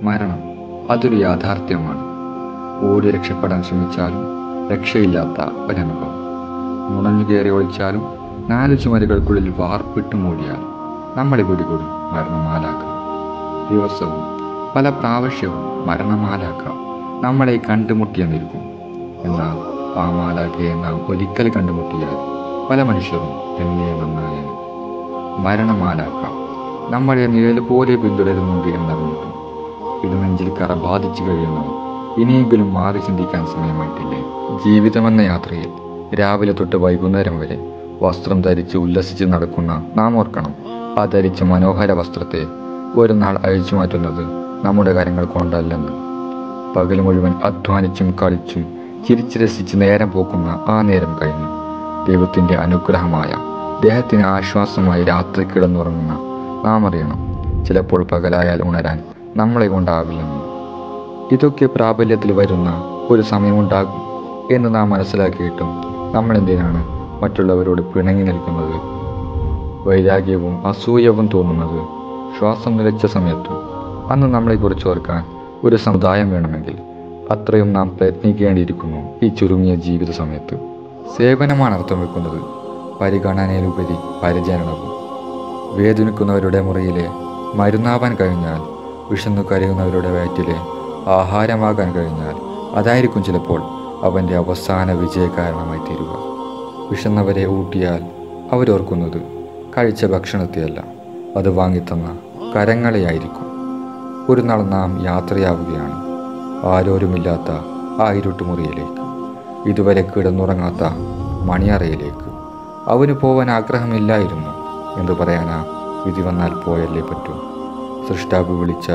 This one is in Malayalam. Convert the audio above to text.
മരണം അതൊരു യാഥാർത്ഥ്യമാണ് ഓടി രക്ഷപ്പെടാൻ ശ്രമിച്ചാലും രക്ഷയില്ലാത്ത ഒരനുഭവം നുണഞ്ഞു കയറി ഒളിച്ചാലും നാല് ചുമരുകൾക്കുള്ളിൽ വാർപ്പിട്ട് മൂടിയാൽ നമ്മളെ പിടികൂടും മരണമാലാക്ക ദിവസവും പല പ്രാവശ്യവും മരണമാലാക്ക നമ്മളെ കണ്ടുമുട്ടിയെന്നിരിക്കും എന്നാൽ ആ മാലാഖയെ നാം ഒരിക്കൽ കണ്ടുമുട്ടിയാൽ പല മനുഷ്യരും എന്നെ നന്നായാലും മരണമാലാക്ക നമ്മളെ നിഴൽ പോലെ പിന്തുടരുന്നുണ്ട് എന്നറിഞ്ഞിട്ടും ഇത് നെഞ്ചിൽ കറ ബാധിച്ചു കഴിയുന്നവർ ഇനിയെങ്കിലും മാറി ചിന്തിക്കാൻ സമയമായിട്ടില്ലേ ജീവിതമെന്ന യാത്രയിൽ രാവിലെ തൊട്ട് വൈകുന്നേരം വരെ വസ്ത്രം ധരിച്ച് ഉല്ലസിച്ച് നടക്കുന്ന നാം ഓർക്കണം ആ ധരിച്ച മനോഹര വസ്ത്രത്തെ ഒരു നാൾ അഴിച്ചു മാറ്റുന്നത് നമ്മുടെ കാര്യങ്ങൾ കൊണ്ടല്ലെന്ന് പകൽ മുഴുവൻ അധ്വാനിച്ചും കളിച്ചും ചിരിച്ചു രസിച്ച് നേരം പോക്കുന്ന ആ നേരം കഴിഞ്ഞു ദൈവത്തിൻ്റെ അനുഗ്രഹമായ ദേഹത്തിന് ആശ്വാസമായി രാത്രി കിടന്നുറങ്ങുന്ന നാം അറിയണം ചിലപ്പോൾ പകലായാൽ ഉണരാൻ നമ്മളെ കൊണ്ടാവില്ലെന്ന് ഇതൊക്കെ പ്രാബല്യത്തിൽ വരുന്ന ഒരു സമയമുണ്ടാകും എന്ന് നാം മനസ്സിലാക്കിയിട്ടും നമ്മൾ എന്തിനാണ് മറ്റുള്ളവരോട് പിണങ്ങി നിൽക്കുന്നത് വൈരാഗ്യവും അസൂയവും തോന്നുന്നത് ശ്വാസം നിലച്ച സമയത്തും അന്ന് നമ്മളെക്കുറിച്ച് ഓർക്കാൻ ഒരു സമുദായം വേണമെങ്കിൽ അത്രയും നാം പ്രയത്നിക്കേണ്ടിയിരിക്കുന്നു ഈ ചുരുങ്ങിയ ജീവിത സമയത്ത് സേവനമാണ് അർത്ഥം വെക്കുന്നത് പരിഗണനയിലുപരി പരിചരണവും വേദനിക്കുന്നവരുടെ മുറിയിലെ മരുന്നാവാൻ കഴിഞ്ഞാൽ വിഷന്നു കരയുന്നവരുടെ വയറ്റിലെ ആഹാരമാകാൻ കഴിഞ്ഞാൽ അതായിരിക്കും ചിലപ്പോൾ അവൻ്റെ അവസാന വിജയകാരണമായി തീരുക വിഷന്നവരെ ഊട്ടിയാൽ അവരോർക്കുന്നത് കഴിച്ച ഭക്ഷണത്തെയല്ല അത് വാങ്ങിത്തന്ന കരങ്ങളെയായിരിക്കും ഒരു നാൾ നാം യാത്രയാവുകയാണ് ആരോരുമില്ലാത്ത ആ ഇരുട്ടുമുറിയിലേക്ക് ഇതുവരെ കിടന്നുറങ്ങാത്ത മണിയറയിലേക്ക് അവന് പോവാൻ ആഗ്രഹമില്ലായിരുന്നു എന്ന് പറയാനാ വിധി വന്നാൽ പോയല്ലേ പറ്റൂ സൃഷ്ടാവ് വിളിച്ചാൽ